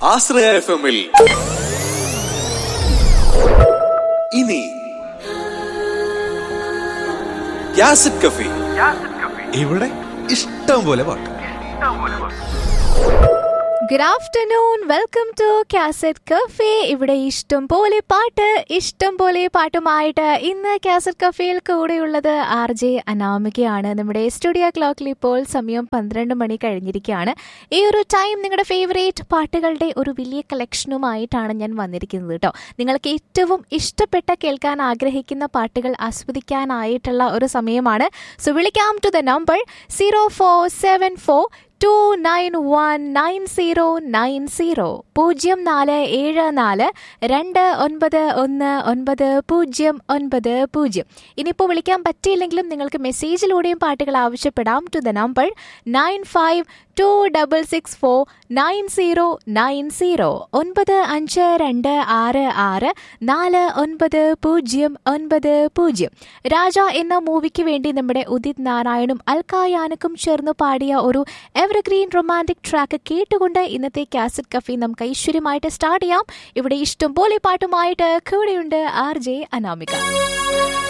ആശ്രയ F എമ്മിൽ ഇനി യാസിഡ് കഫി ഇവിടെ ഇഷ്ടം പോലെ പാട്ട് good afternoon welcome to cassette cafe ഇവിടെ ഇഷ്ടം പോലെ പാട്ട് ഇഷ്ടം പോലെ പാട്ടുമായിട്ട് ഇന്ന് കാസറ്റ് കഫേയിൽ കൂടെയുള്ളത് ആർ ജെ അനാമികയാണ് നമ്മുടെ സ്റ്റുഡിയോ ക്ലോക്കിൽ ഇപ്പോൾ സമയം പന്ത്രണ്ട് മണി കഴിഞ്ഞിരിക്കുകയാണ് ഈ ഒരു ടൈം നിങ്ങളുടെ ഫേവറേറ്റ് പാട്ടുകളുടെ ഒരു വലിയ കളക്ഷനുമായിട്ടാണ് ഞാൻ വന്നിരിക്കുന്നത് കേട്ടോ നിങ്ങൾക്ക് ഏറ്റവും ഇഷ്ടപ്പെട്ട കേൾക്കാൻ ആഗ്രഹിക്കുന്ന പാട്ടുകൾ ആസ്വദിക്കാനായിട്ടുള്ള ഒരു സമയമാണ് സോ വിളിക്കാം to the number zero four seven four two nine one nine zero nine zero പൂജ്യം നാല് ഏഴ് നാല് രണ്ട് ഒൻപത് ഒന്ന് ഒൻപത് പൂജ്യം ഒൻപത് പൂജ്യം ഇനിയിപ്പോൾ വിളിക്കാൻ പറ്റിയില്ലെങ്കിലും നിങ്ങൾക്ക് മെസ്സേജിലൂടെയും പാട്ടുകൾ ആവശ്യപ്പെടാം to the number nine five two double six four nine zero nine zero ഒൻപത് അഞ്ച് രണ്ട് ആറ് ആറ് നാല് ഒൻപത് പൂജ്യം ഒൻപത് പൂജ്യം രാജ എന്ന മൂവിക്ക് വേണ്ടി നമ്മുടെ ഉദിത് നാരായണും അൽക്കായാനക്കും ചേർന്ന് പാടിയ ഒരു എവർഗ്രീൻ റൊമാൻറ്റിക് ട്രാക്ക് കേട്ടുകൊണ്ട് ഇന്നത്തെ കാസറ്റ് കഫി നമുക്ക് ഐശ്വര്യമായിട്ട് സ്റ്റാർട്ട് ചെയ്യാം ഇവിടെ ഇഷ്ടം പോലെ പാട്ടുമായിട്ട് കൂടെയുണ്ട് ആർ ജെ അനാമിക